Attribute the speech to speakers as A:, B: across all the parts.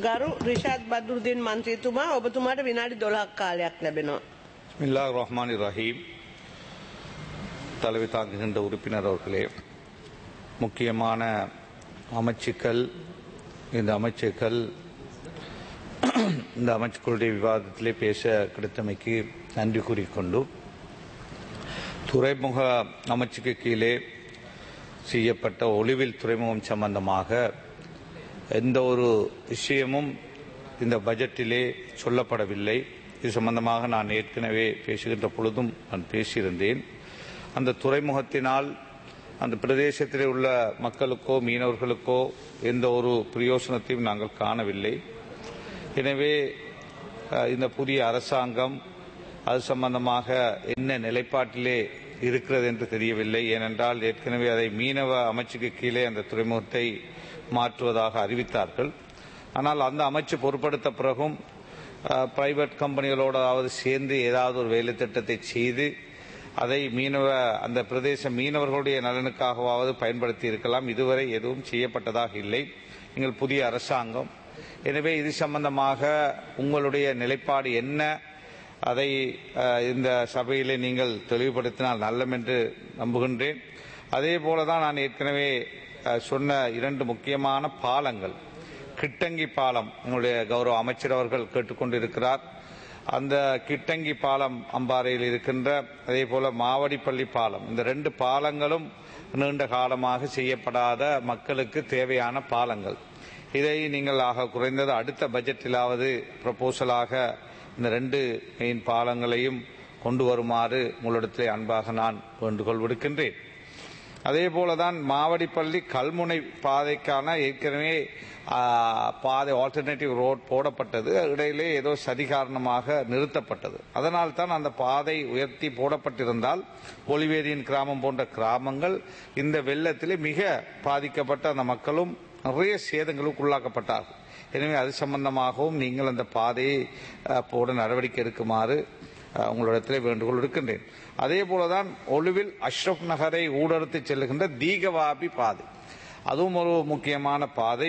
A: ගරු රිෂාත් බදුරුදීන් මන්ත්‍රීතුමා ඔබතුමාට විනාඩි 12ක් කාලයක් ලැබෙනවා.
B: பிஸ்மில்லா ரஹ்மான் ரஹீம் தலைமை தாங்குகின்ற உறுப்பினர் அவர்களே முக்கியமான அமைச்சுக்கள் இந்த அமைச்சுக்கள் இந்த அமைச்சுக்களுடைய விவாதத்திலே பேச கிடைத்தமைக்கு நன்றி கூறிக்கொண்டு துறைமுக அமைச்சுக்கு கீழே செய்யப்பட்ட ஒளிவில் துறைமுகம் சம்பந்தமாக எந்த ஒரு விஷயமும் இந்த பட்ஜெட்டிலே சொல்லப்படவில்லை இது சம்பந்தமாக நான் ஏற்கனவே பேசுகின்ற பொழுதும் நான் பேசியிருந்தேன் அந்த துறைமுகத்தினால் அந்த பிரதேசத்திலே உள்ள மக்களுக்கோ மீனவர்களுக்கோ எந்த ஒரு பிரயோசனத்தையும் நாங்கள் காணவில்லை எனவே அஹ், இந்த புதிய அரசாங்கம் அது சம்பந்தமாக என்ன நிலைப்பாட்டிலே இருக்கிறது என்று தெரியவில்லை ஏனென்றால் ஏற்கனவே அதை மீனவ அமைச்சுக்கு கீழே அந்த துறைமுகத்தை மாற்றுவதாக அறிவித்தார்கள் ஆனால் அந்த அமைச்சு பொறுப்படுத்த பிறகும் பிரைவேட் கம்பெனிகளோடாவது சேர்ந்து ஏதாவது ஒரு வேலை திட்டத்தை செய்து அதை மீனவ அந்த பிரதேச மீனவர்களுடைய நலனுக்காகவாவது பயன்படுத்தி இருக்கலாம் இதுவரை எதுவும் செய்யப்பட்டதாக இல்லை நீங்கள் புதிய அரசாங்கம் எனவே இது சம்பந்தமாக உங்களுடைய நிலைப்பாடு என்ன அதை அஹ், இந்த சபையிலே நீங்கள் தெளிவுபடுத்தினால் நல்லம் என்று நம்புகின்றேன் அதே போலதான் நான் ஏற்கனவே அஹ், சொன்ன இரண்டு முக்கியமான பாலங்கள் கிட்டங்கி பாலம் உங்களுடைய கௌரவ அமைச்சர் அவர்கள் கேட்டுக்கொண்டிருக்கிறார் அந்த கிட்டங்கி பாலம் அம்பாறையில் இருக்கின்ற அதே போல மாவடிப்பள்ளி பாலம் இந்த ரெண்டு பாலங்களும் நீண்ட காலமாக செய்யப்படாத மக்களுக்கு தேவையான பாலங்கள் இதை நீங்கள் ஆக குறைந்தது அடுத்த பட்ஜெட்டிலாவது ப்ரப்போசலாக இந்த ரெண்டு மெயின் பாலங்களையும் கொண்டு வருமாறு உங்களிடத்திலே அன்பாக நான் வேண்டுகோள் விடுக்கின்றேன் அதே போலதான் மாவடிப்பள்ளி கல்முனை பாதைக்கான ஏற்கனவே ஆ, பாதை ஆல்டர்னேட்டிவ் ரோட் போடப்பட்டது இடையிலே ஏதோ சதி காரணமாக நிறுத்தப்பட்டது அதனால் தான் அந்த பாதை உயர்த்தி போடப்பட்டிருந்தால் ஒளிவேதியின் கிராமம் போன்ற கிராமங்கள் இந்த வெள்ளத்திலே மிக பாதிக்கப்பட்ட அந்த மக்களும் நிறைய சேதங்களுக்கு உள்ளாக்கப்பட்டார்கள் எனவே அது சம்பந்தமாகவும் நீங்கள் அந்த பாதையை அ, போட நடவடிக்கை எடுக்குமாறு அஹ், உங்களிடத்திலே வேண்டுகோள் இருக்கின்றேன் அதே போலதான் ஒழுவில் அஷ்ரப் நகரை ஊடறுத்து செல்லுகின்ற தீகவாபி பாதை அதுவும் ஒரு முக்கியமான பாதை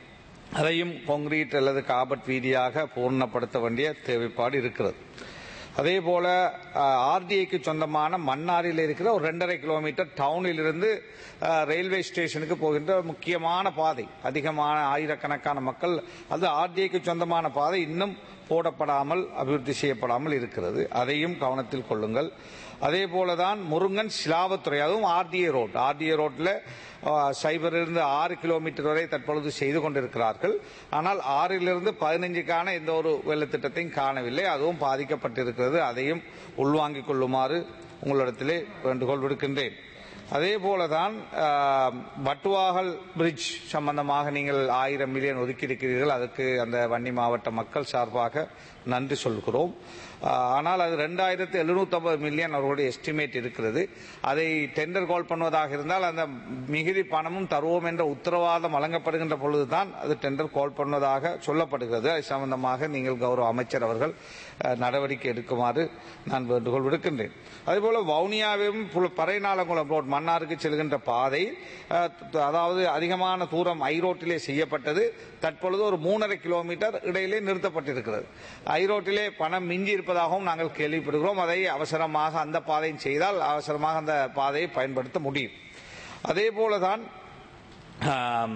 B: அதையும் கான்கிரீட் அல்லது காபட் வீதியாக பூர்ணப்படுத்த வேண்டிய தேவைப்பாடு இருக்கிறது அதே போல ஆர்டிஐக்கு சொந்தமான மன்னாரில் இருக்கிற ஒரு ரெண்டரை கிலோமீட்டர் டவுனில் இருந்து அஹ், ரயில்வே ஸ்டேஷனுக்கு போகின்ற முக்கியமான பாதை அதிகமான ஆயிரக்கணக்கான மக்கள் அது ஆர்டிஐக்கு சொந்தமான பாதை இன்னும் போடப்படாமல் அபிவிருத்தி செய்யப்படாமல் இருக்கிறது அதையும் கவனத்தில் கொள்ளுங்கள் அதே போலதான் முருங்கன் சிலாவத்துறை அதுவும் ஆர்டிஏ ரோட் ஆர்டிஏ ரோட்ல சைபரிலிருந்து ஆறு கிலோமீட்டர் வரை தற்பொழுது செய்து கொண்டிருக்கிறார்கள் ஆனால் ஆறிலிருந்து பதினைஞ்சுக்கான எந்த ஒரு வெள்ளத்திட்டத்தையும் காணவில்லை அதுவும் பாதிக்கப்பட்டிருக்கிறது அதையும் உள்வாங்கிக் கொள்ளுமாறு உங்களிடத்திலே வேண்டுகோள் விடுக்கின்றேன் அதே போலதான் ஆஹ், வட்டுவாகல் பிரிட்ஜ் சம்பந்தமாக நீங்கள் ஆயிரம் மில்லியன் ஒதுக்கியிருக்கிறீர்கள் அதற்கு அந்த வன்னி மாவட்ட மக்கள் சார்பாக நன்றி சொல்கிறோம் ஆஹ், ஆனால் அது ரெண்டாயிரத்து எழுநூத்தி மில்லியன் அவர்களுடைய எஸ்டிமேட் இருக்கிறது அதை டெண்டர் கால் பண்ணுவதாக இருந்தால் அந்த மிகுதி பணமும் தருவோம் என்ற உத்தரவாதம் வழங்கப்படுகின்ற பொழுதுதான் அது டெண்டர் கால் பண்ணுவதாக சொல்லப்படுகிறது அது சம்பந்தமாக நீங்கள் கௌரவ அமைச்சர் அவர்கள் அஹ், நடவடிக்கை எடுக்குமாறு நான் வேண்டுகோள் விடுக்கின்றேன் அதேபோல வவுனியாவும் புல- பறைநாளங்குளம் ரோட் மன்னாருக்கு செல்கின்ற பாதை அஹ், த- அதாவது அதிகமான தூரம் ஐரோட்டிலே செய்யப்பட்டது தற்பொழுது ஒரு மூணரை கிலோமீட்டர் இடையிலே நிறுத்தப்பட்டிருக்கிறது ஐரோட்டிலே பணம் மிஞ்சி இருப்பதாகவும் நாங்கள் கேள்விப்படுகிறோம் அதை அவசரமாக அந்த பாதையும் செய்தால் அவசரமாக அந்த பாதையை பயன்படுத்த முடியும் அதே போலதான் ஆம்,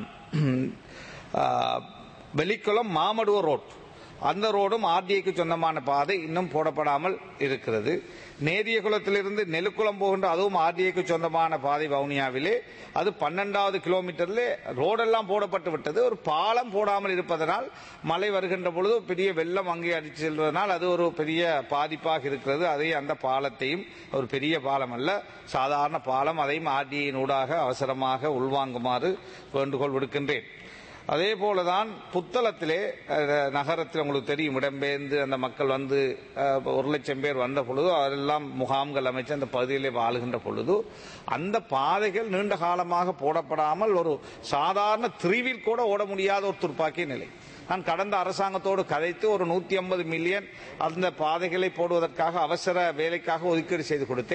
B: ஆ, வெளிக்குளம் மாமடுவ ரோட் அந்த ரோடும் ஆர்டிஐக்கு சொந்தமான பாதை இன்னும் போடப்படாமல் இருக்கிறது நேரியகுளத்திலிருந்து நெலுக்குளம் போகின்ற அதுவும் ஆர்டிஐக்கு சொந்தமான பாதை வவுனியாவிலே அது பன்னெண்டாவது கிலோமீட்டரிலே ரோடெல்லாம் போடப்பட்டு விட்டது ஒரு பாலம் போடாமல் இருப்பதனால் மழை வருகின்ற பொழுது பெரிய வெள்ளம் அங்கே அடித்து செல்வதனால் அது ஒரு பெரிய பாதிப்பாக இருக்கிறது அதை அந்த பாலத்தையும் ஒரு பெரிய பாலம் அல்ல சாதாரண பாலம் அதையும் ஆர்டிஐயின் ஊடாக அவசரமாக உள்வாங்குமாறு வேண்டுகோள் விடுக்கின்றேன் அதே போலதான் புத்தளத்திலே அஹ், நகரத்தில் உங்களுக்கு தெரியும் இடம்பெயர்ந்து அந்த மக்கள் வந்து அஹ், ஒரு லட்சம் பேர் வந்த பொழுது அதெல்லாம் முகாம்கள் அமைச்சு அந்த பகுதியிலே வாழுகின்ற பொழுது அந்த பாதைகள் நீண்ட காலமாக போடப்படாமல் ஒரு சாதாரண திரிவில் கூட ஓட முடியாத ஒரு துப்பாக்கிய நிலை நான் கடந்த அரசாங்கத்தோடு கதைத்து ஒரு நூத்தி ஐம்பது மில்லியன் அந்த பாதைகளை போடுவதற்காக அவசர வேலைக்காக ஒதுக்கீடு செய்து கொடுத்தேன்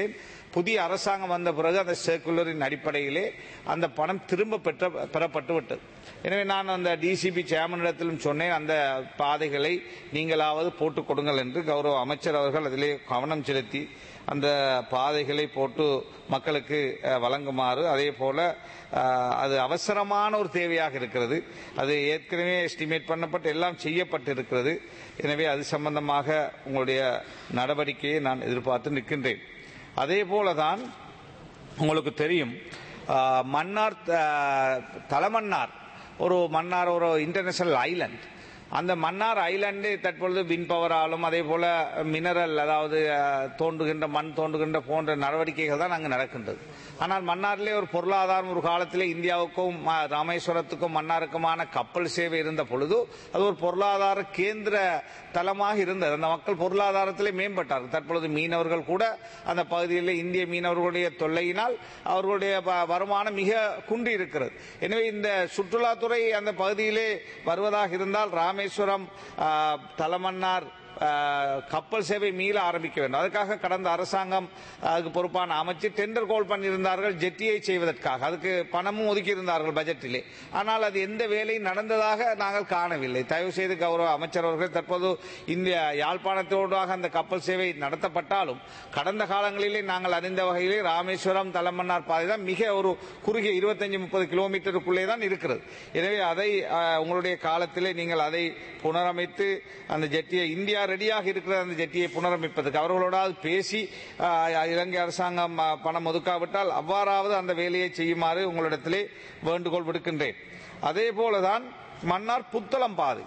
B: புதிய அரசாங்கம் வந்த பிறகு அந்த சர்க்குலரின் அடிப்படையிலே அந்த பணம் திரும்ப பெற்ற பெறப்பட்டு விட்டது எனவே நான் அந்த டிசிபி சேர்மனிடத்திலும் சொன்னேன் அந்த பாதைகளை நீங்களாவது போட்டுக் கொடுங்கள் என்று கௌரவ அமைச்சர் அவர்கள் அதிலே கவனம் செலுத்தி அந்த பாதைகளை போட்டு மக்களுக்கு அஹ், வழங்குமாறு அதே போல அஹ், அது அவசரமான ஒரு தேவையாக இருக்கிறது அது ஏற்கனவே எஸ்டிமேட் பண்ணப்பட்டு எல்லாம் செய்யப்பட்டு இருக்கிறது எனவே அது சம்பந்தமாக உங்களுடைய நடவடிக்கையை நான் எதிர்பார்த்து நிற்கின்றேன் அதே போலதான் உங்களுக்கு தெரியும் ஆஹ், மன்னார் ஆஹ், தலமன்னார் ஒரு மன்னார் ஒரு இன்டர்நேஷனல் ஐலண்ட் அந்த மன்னார் ஐலண்டு தற்பொழுது வின் பவராலும் அதே போல மினரல் அதாவது ஆஹ், தோண்டுகின்ற மண் தோண்டுகின்ற போன்ற நடவடிக்கைகள் தான் அங்கு நடக்கின்றது ஆனால் மன்னாரிலே ஒரு பொருளாதாரம் ஒரு காலத்திலே இந்தியாவுக்கும் ம- ராமேஸ்வரத்துக்கும் மன்னாருக்குமான கப்பல் சேவை இருந்த பொழுது அது ஒரு பொருளாதார கேந்திர தலமாக இருந்தது அந்த மக்கள் பொருளாதாரத்திலே மேம்பட்டார்கள் தற்பொழுது மீனவர்கள் கூட அந்த பகுதியில் இந்திய மீனவர்களுடைய தொல்லையினால் அவர்களுடைய வ- வருமானம் மிக குன்றி இருக்கிறது எனவே இந்த சுற்றுலாத்துறை அந்த பகுதியிலே வருவதாக இருந்தால் ராமேஸ்வரம் ஆ, தலமன்னார் ஆ, கப்பல் சேவை மீள ஆரம்பிக்க வேண்டும் அதுக்காக கடந்த அரசாங்கம் அதுக்கு பொறுப்பான அமைச்சு டெண்டர் கோல் பண்ணியிருந்தார்கள் ஜெட்டியை செய்வதற்காக அதுக்கு பணமும் ஒதுக்கி இருந்தார்கள் பட்ஜெட்டிலே ஆனால் அது எந்த வேலையும் நடந்ததாக நாங்கள் காணவில்லை தயவு செய்து கௌரவ அமைச்சர் அவர்கள் தற்போது இந்த யாழ்ப்பாணத்தோடாக அந்த கப்பல் சேவை நடத்தப்பட்டாலும் கடந்த காலங்களிலே நாங்கள் அறிந்த வகையிலே ராமேஸ்வரம் தலமன்னார் பாதை தான் மிக ஒரு குறுகிய இருபத்தஞ்சு முப்பது கிலோமீட்டருக்குள்ளே தான் இருக்கிறது எனவே அதை அஹ், உங்களுடைய காலத்திலே நீங்கள் அதை புனரமைத்து அந்த ஜெட்டியை இந்தியா ரெடியாக இருக்கிற அந்த ஜெட்டியை புனரமைப்பதற்கு அவர்களோடாவது பேசி அஹ், இலங்கை அரசாங்கம் அஹ், பணம் ஒதுக்காவிட்டால் அவ்வாறாவது அந்த வேலையை செய்யுமாறு உங்களிடத்திலே வேண்டுகோள் விடுக்கின்றேன் அதே போலதான் மன்னார் புத்தளம் பாதை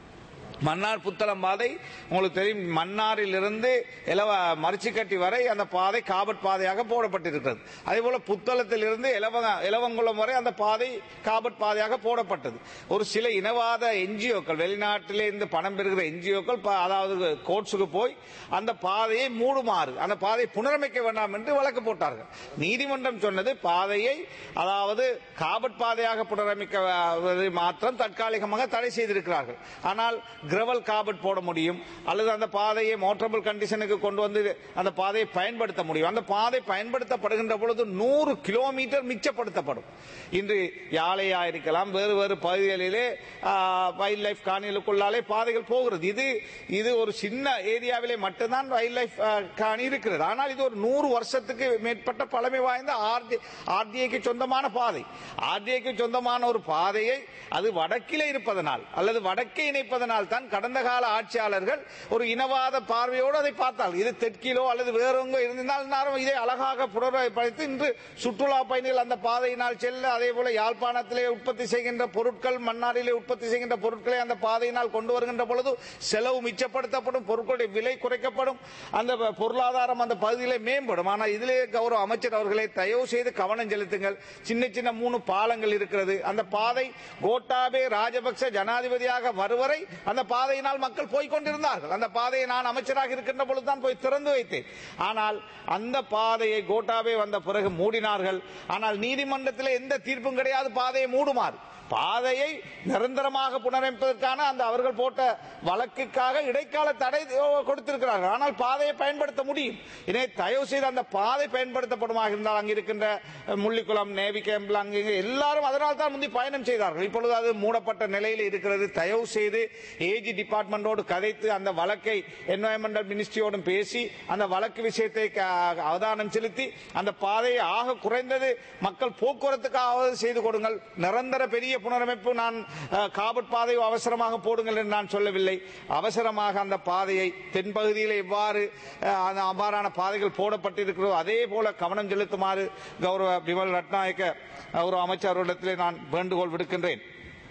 B: மன்னார் புத்தளம் பாதை உங்களுக்கு தெரியும் மன்னாரிலிருந்து இலவ மரிச்சிக்கட்டி வரை அந்த பாதை காபட் பாதையாக போடப்பட்டிருக்கிறது அதே போல புத்தளத்திலிருந்து இலவ இலவங்குளம் வரை அந்த பாதை காபட் பாதையாக போடப்பட்டது ஒரு சில இனவாத என்ஜிஓக்கள் வெளிநாட்டிலே இருந்து பணம் பெறுகிற என்ஜிஓக்கள் அதாவது கோர்ட்ஸுக்கு போய் அந்த பாதையை மூடுமாறு அந்த பாதையை புனரமைக்க வேண்டாம் என்று வழக்கு போட்டார்கள் நீதிமன்றம் சொன்னது பாதையை அதாவது காபட் பாதையாக புனரமைக்க மாத்திரம் தற்காலிகமாக தடை செய்திருக்கிறார்கள் ஆனால் கிரவல் காபட் போட முடியும் அல்லது அந்த பாதையை மோட்டரபிள் கண்டிஷனுக்கு கொண்டு வந்து அந்த பாதையை பயன்படுத்த முடியும் அந்த பாதை பயன்படுத்தப்படுகின்ற பொழுது நூறு கிலோமீட்டர் மிச்சப்படுத்தப்படும் இன்று யாழையா இருக்கலாம் வேறு வேறு பகுதிகளிலே வைல்ட் லைஃப் காணிகளுக்குள்ளாலே பாதைகள் போகிறது இது இது ஒரு சின்ன ஏரியாவிலே மட்டும்தான் வைல்ட் லைஃப் காணி இருக்கிறது ஆனால் இது ஒரு நூறு வருஷத்துக்கு மேற்பட்ட பழமை வாய்ந்த ஆர்டி ஆர்டிஐக்கு சொந்தமான பாதை ஆர்டிஐக்கு சொந்தமான ஒரு பாதையை அது வடக்கிலே இருப்பதனால் அல்லது வடக்கே இணைப்பதனால் தான் கடந்த கால ஆட்சியாளர்கள் ஒரு இனவாத பார்வையோடு அதை பார்த்தால் இது தெற்கிலோ அல்லது வேற எங்கோ இருந்திருந்தால் நேரம் இதை அழகாக புனரமைப்படுத்தி இன்று சுற்றுலா பயணிகள் அந்த பாதையினால் செல்ல அதே போல யாழ்ப்பாணத்திலே உற்பத்தி செய்கின்ற பொருட்கள் மன்னாரிலே உற்பத்தி செய்கின்ற பொருட்களை அந்த பாதையினால் கொண்டு வருகின்ற பொழுது செலவு மிச்சப்படுத்தப்படும் பொருட்களுடைய விலை குறைக்கப்படும் அந்த பொருளாதாரம் அந்த பகுதியிலே மேம்படும் ஆனால் இதிலே கௌரவ அமைச்சர் அவர்களை தயவு செய்து கவனம் செலுத்துங்கள் சின்ன சின்ன மூணு பாலங்கள் இருக்கிறது அந்த பாதை கோட்டாபே ராஜபக்ச ஜனாதிபதியாக வருவரை அந்த பாதையினால் மக்கள் போய்க் கொண்டிருந்தார்கள் அந்த பாதையை நான் அமைச்சராக இருக்கின்ற பொழுதுதான் போய் திறந்து வைத்தேன் ஆனால் அந்த பாதையை கோட்டாபே வந்த பிறகு மூடினார்கள் ஆனால் நீதிமன்றத்தில் எந்த தீர்ப்பும் கிடையாது பாதையை மூடுமாறு பாதையை நிரந்தரமாக புனரமைப்பதற்கான அந்த அவர்கள் போட்ட வழக்குக்காக இடைக்கால தடை கொடுத்திருக்கிறார்கள் ஆனால் பாதையை பயன்படுத்த முடியும் எனவே தயவு செய்து அந்த பாதை பயன்படுத்தப்படுமாக இருந்தால் அங்கு இருக்கின்ற முள்ளிக்குளம் நேவி கேம்பில் அங்கு இங்கு எல்லாரும் அதனால் தான் முந்தி பயணம் செய்தார்கள் இப்பொழுது அது மூடப்பட்ட நிலையில் இருக்கிறது தயவு செய்து ஏஜி டிபார்ட்மெண்டோடு கதைத்து அந்த வழக்கை என்வாயன்மெண்டல் மினிஸ்ட்ரியோடும் பேசி அந்த வழக்கு விஷயத்தை க- அவதானம் செலுத்தி அந்த பாதையை ஆக குறைந்தது மக்கள் போக்குவரத்துக்காக செய்து கொடுங்கள் நிரந்தர பெரிய புனரமைப்பு நான் அஹ், காபட் பாதை அவசரமாக போடுங்கள் என்று நான் சொல்லவில்லை அவசரமாக அந்த பாதையை தென்பகுதியில் எவ்வாறு அஹ், அந்த அவ்வாறான பாதைகள் போடப்பட்டிருக்கிறதோ அதே போல கவனம் செலுத்துமாறு கௌரவ பிமல் ரட்நாயக்க ஒரு அமைச்சரிடத்திலே நான் வேண்டுகோள் விடுக்கின்றேன்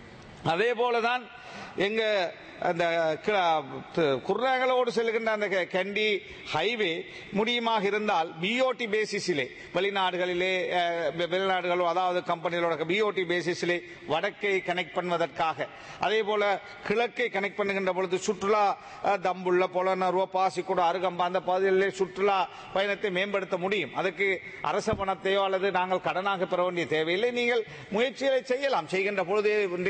B: அதே போலதான் எங்க அந்த குர்ராங்களோடு செல்கின்ற அந்த கெ- கண்டி ஹைவே முடியுமாக இருந்தால் பிஓடி பேசிஸிலே வெளிநாடுகளிலே அஹ், வெ- வெளிநாடுகளோ அதாவது கம்பெனிகளோட பிஓடி பேசிஸிலே வடக்கை கனெக்ட் பண்ணுவதற்காக அதே போல கிழக்கை கனெக்ட் பண்ணுகின்ற பொழுது சுற்றுலா அஹ், தம்புள்ள பொலனருவ பாசிக்கூட அருகம்பா அந்த பகுதிகளிலே சுற்றுலா பயணத்தை மேம்படுத்த முடியும் அதுக்கு அரச பணத்தையோ அல்லது நாங்கள் கடனாக பெற வேண்டிய தேவையில்லை நீங்கள் முயற்சிகளை செய்யலாம் செய்கின்ற பொழுது இன்றைக்கு நாங்கள்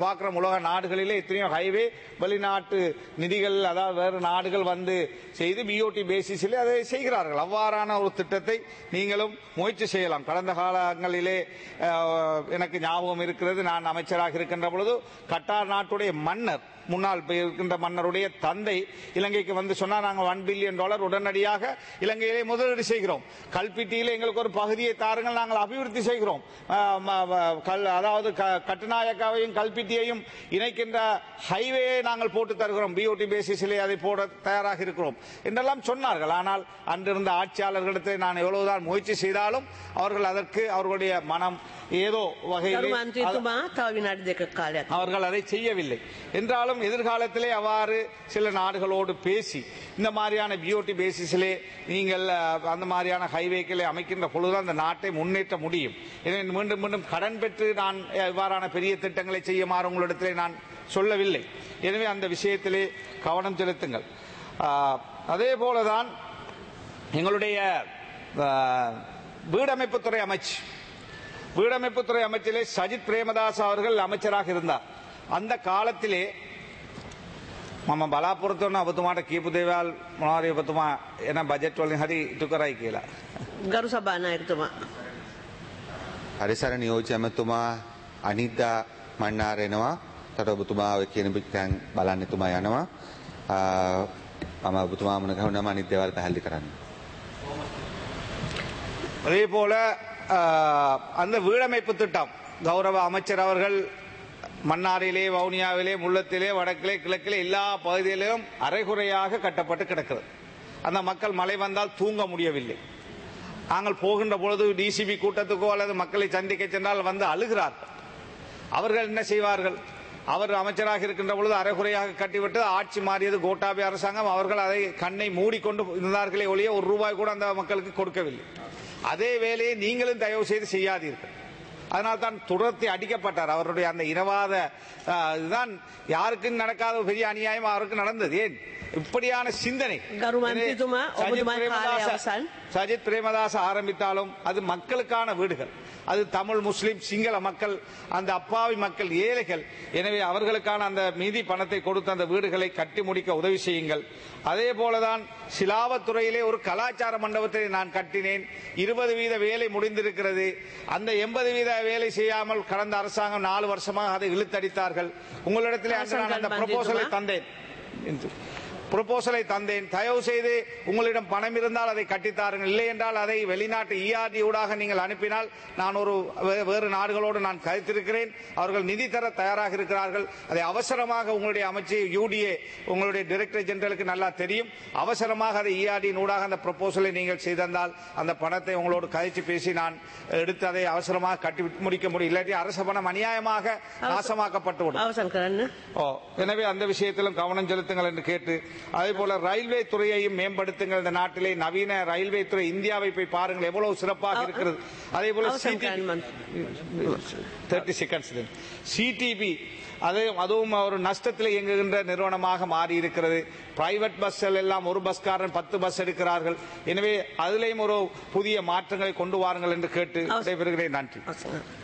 B: பார்க்கிறோம் உலக நாடுகளிலே எத்தனையோ ஹைவே வெளிநாட்டு நிதிகள் அதாவது வேறு நாடுகள் வந்து செய்து பிஓடி பேசிஸிலே அதை செய்கிறார்கள் அவ்வாறான ஒரு திட்டத்தை நீங்களும் முயற்சி செய்யலாம் கடந்த காலங்களிலே அஹ், எனக்கு ஞாபகம் இருக்கிறது நான் அமைச்சராக இருக்கின்ற பொழுது கட்டார் நாட்டுடைய மன்னர் முன்னாள் இப்ப இருக்கின்ற மன்னருடைய தந்தை இலங்கைக்கு வந்து சொன்னா நாங்கள் ஒன் பில்லியன் டாலர் உடனடியாக இலங்கையிலே முதலீடு செய்கிறோம் கல்பிட்டியில் எங்களுக்கு ஒரு பகுதியை தாருங்கள் நாங்கள் அபிவிருத்தி செய்கிறோம் ஆஹ் ம- ம- கல் அதாவது க- கட்டுநாயக்காவையும் கல்பிட்டியையும் இணைக்கின்ற ஹைவேயை நாங்கள் போட்டு தருகிறோம் பிஓடி பேசிஸிலே அதை போட தயாராக இருக்கிறோம் என்றெல்லாம் சொன்னார்கள் ஆனால் அன்றிருந்த ஆட்சியாளர்களிடத்தில் நான் எவ்வளவுதான் முயற்சி செய்தாலும் அவர்கள் அதற்கு அவர்களுடைய மனம் ஏதோ
A: ගරු
B: வகையில்
A: මන්ත්‍රීතුමා තව විනාඩි දෙක කාලයක්.
B: அவர்கள் அதை செய்யவில்லை என்றாலும் எதிர்காலத்திலே அவ்வாறு சில நாடுகளோடு பேசி இந்த மாதிரியான பிஓடி பேசிஸிலே நீங்கள் அஹ், அந்த மாதிரியான ஹைவேக்களை அமைக்கின்ற பொழுதுதான் அந்த நாட்டை முன்னேற்ற முடியும் எனவே மீண்டும் மீண்டும் கடன் பெற்று நான் அஹ், இவ்வாறான பெரிய திட்டங்களை செய்யுமாறு உங்களிடத்திலே நான் சொல்லவில்லை எனவே அந்த விஷயத்திலே கவனம் செலுத்துங்கள் ஆஹ், அதே போலதான் எங்களுடைய ஆஹ், வீடமைப்புத்துறை அமைச்சு வீடமைப்புத்துறை அமைச்சிலே சஜித் பிரேமதாஸ் அவர்கள் அமைச்சராக இருந்தார் அந்த காலத்திலே මම බලාපොරොත්තු වන ඔබතුමාට කියපු දේවල් මොනවාරි ඔබතුමා එන බජට් වලින් හරි ඉටු කරයි කියලා.
A: ගරු සභානායකතුමා.
C: හරිසර නියෝජ්‍ය ඇමතුමා අනිද්දා මන්නාර එනවා තට ඔබතුමා ඔය කියන තැන් බලන්න එතුමා යනවා ආ, මම ඔබතුමා මුණ ගැහුණාම අනිත් දේවල් පැහැදිලි කරන්න.
B: அதே போல ஆஹ், அந்த வீடமைப்பு திட்டம் கௌரவ அமைச்சர் அவர்கள் மன்னாரிலே வவுனியாவிலே முள்ளத்திலே வடக்கிலே கிழக்கிலே எல்லா பகுதிகளிலும் அரைகுறையாக கட்டப்பட்டு கிடக்கிறது அந்த மக்கள் மழை வந்தால் தூங்க முடியவில்லை நாங்கள் போகின்ற பொழுது டிசிபி கூட்டத்துக்கோ அல்லது மக்களை சந்திக்க சென்றால் வந்து அழுகிறார்கள் அவர்கள் என்ன செய்வார்கள் அவர் அமைச்சராக இருக்கின்ற பொழுது அரைகுறையாக கட்டிவிட்டு ஆட்சி மாறியது கோட்டாபி அரசாங்கம் அவர்கள் அதை கண்ணை மூடிக்கொண்டு இருந்தார்களே ஒழிய ஒரு ரூபாய் கூட அந்த மக்களுக்கு கொடுக்கவில்லை அதே வேலையை நீங்களும் தயவு செய்து செய்யாதீர்கள் அதனால் தான் துரத்தி அடிக்கப்பட்டார் அவருடைய அந்த இனவாத ஆ, இதுதான் யாருக்கும் நடக்காத ஒரு பெரிய அநியாயம் அவருக்கு நடந்தது ஏன் இப்படியான சிந்தனை
A: கரு மந்திரித்துமா,
B: சஜித்
A: ஒபுதுமா
B: பிரேமதாச-
A: காலை அவசான்.
B: சஜித் பிரேமதாஸ் ஆரம்பித்தாலும் அது மக்களுக்கான வீடுகள் அது தமிழ் முஸ்லிம் சிங்கள மக்கள் அந்த அப்பாவி மக்கள் ஏழைகள் எனவே அவர்களுக்கான அந்த மீதி பணத்தை கொடுத்து அந்த வீடுகளை கட்டி முடிக்க உதவி செய்யுங்கள் அதே போலதான் சிலாவத்துறையிலே ஒரு கலாச்சார மண்டபத்தை நான் கட்டினேன் இருபது வீத வேலை முடிந்திருக்கிறது அந்த எண்பது வீத வேலை செய்யாமல் கடந்த அரசாங்கம் நாலு வருஷமாக அதை இழுத்தடித்தார்கள் உங்களிடத்திலே அன்று நான் அந்த
A: அரசாங்கம்
B: ப்ரொபோசலை
A: மந்திரித்துவா?
B: தந்தேன் ப்ரொபோசலை தந்தேன் தயவு செய்து உங்களிடம் பணம் இருந்தால் அதை கட்டித்தாருங்கள் இல்லை என்றால் அதை வெளிநாட்டு இஆர்டி ஊடாக நீங்கள் அனுப்பினால் நான் ஒரு வே- வேறு நாடுகளோடு நான் கருத்திருக்கிறேன் அவர்கள் நிதி தர தயாராக இருக்கிறார்கள் அதை அவசரமாக உங்களுடைய அமைச்சு யூடிஏ உங்களுடைய டைரக்டர் ஜெனரலுக்கு நல்லா தெரியும் அவசரமாக அதை இஆர்டி ஊடாக அந்த ப்ரொபோசலை நீங்கள் செய்திருந்தால் அந்த பணத்தை உங்களோடு கழிச்சு பேசி நான் எடுத்து அதை அவசரமாக கட்டி முடிக்க முடியும் இல்லாட்டி அரசு பணம் அநியாயமாக நாசமாக்கப்பட்டுவிடும்
A: අවසන් කරන්න.
B: ஓ எனவே அந்த விஷயத்திலும் கவனம் செலுத்துங்கள் என்று கேட்டு அதே போல ரயில்வே துறையையும் மேம்படுத்துங்கள் இந்த நாட்டிலே நவீன ரயில்வே துறை இந்தியாவை போய் பாருங்கள் எவ்வளவு சிறப்பாக
A: அவ-
B: இருக்கிறது அதே போல
A: அவசரம் காரண் மந்திரி.
B: தேர்ட்டி செகண்ட்ஸ் சிடிபி அது அதுவும் ஒரு நஷ்டத்தில் இயங்குகின்ற நிறுவனமாக மாறி இருக்கிறது பிரைவேட் பஸ்கள் எல்லாம் ஒரு பஸ்காரன் பத்து பஸ் எடுக்கிறார்கள் எனவே அதிலேயும் ஒரு புதிய மாற்றங்களை கொண்டு வாருங்கள் என்று கேட்டு
A: அவசரம்.
B: விடைபெறுகிறேன் நன்றி
A: අවසන්.